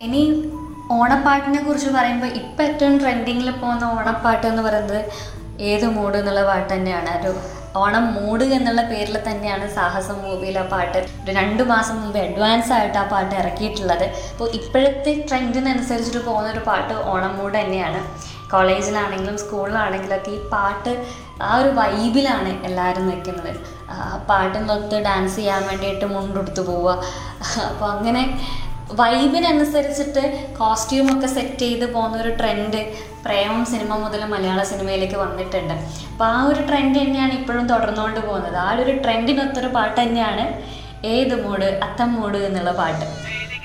ഇനി ഓണപ്പാട്ടിനെ കുറിച്ച് പറയുമ്പോൾ ഇപ്പം ഏറ്റവും ട്രെൻഡിങ്ങിൽ പോകുന്ന ഓണപ്പാട്ട് എന്ന് പറയുന്നത് ഏത് മൂഡ് എന്നുള്ള പാട്ട് തന്നെയാണ് ഒരു ഓണം മൂഡ് എന്നുള്ള പേരിൽ തന്നെയാണ് സാഹസം മൂവിയിൽ ആ പാട്ട് ഒരു രണ്ട് മാസം മുമ്പ് അഡ്വാൻസ് ആയിട്ട് ആ പാട്ട് ഇറക്കിയിട്ടുള്ളത് അപ്പോൾ ഇപ്പോഴത്തെ ട്രെൻഡിനനുസരിച്ചിട്ട് പോകുന്ന ഒരു പാട്ട് ഓണം മൂഡ് തന്നെയാണ് കോളേജിലാണെങ്കിലും സ്കൂളിലാണെങ്കിലും ഒക്കെ ഈ പാട്ട് ആ ഒരു വൈബിലാണ് എല്ലാവരും നിൽക്കുന്നത് ആ പാട്ടിനൊത്ത് ഡാൻസ് ചെയ്യാൻ വേണ്ടിയിട്ട് മുണ്ടെടുത്ത് പോവുക അപ്പോൾ അങ്ങനെ വൈബിനനുസരിച്ചിട്ട് കോസ്റ്റ്യൂമൊക്കെ സെറ്റ് ചെയ്ത് പോകുന്ന ഒരു ട്രെൻഡ് പ്രേമം സിനിമ മുതൽ മലയാള സിനിമയിലേക്ക് വന്നിട്ടുണ്ട് അപ്പോൾ ആ ഒരു ട്രെൻഡ് തന്നെയാണ് ഇപ്പോഴും തുടർന്നുകൊണ്ട് പോകുന്നത് ആ ഒരു ട്രെൻഡിനൊത്തൊരു പാട്ട് തന്നെയാണ് ഏത് മൂഡ് അത്തം മൂഡ് എന്നുള്ള പാട്ട്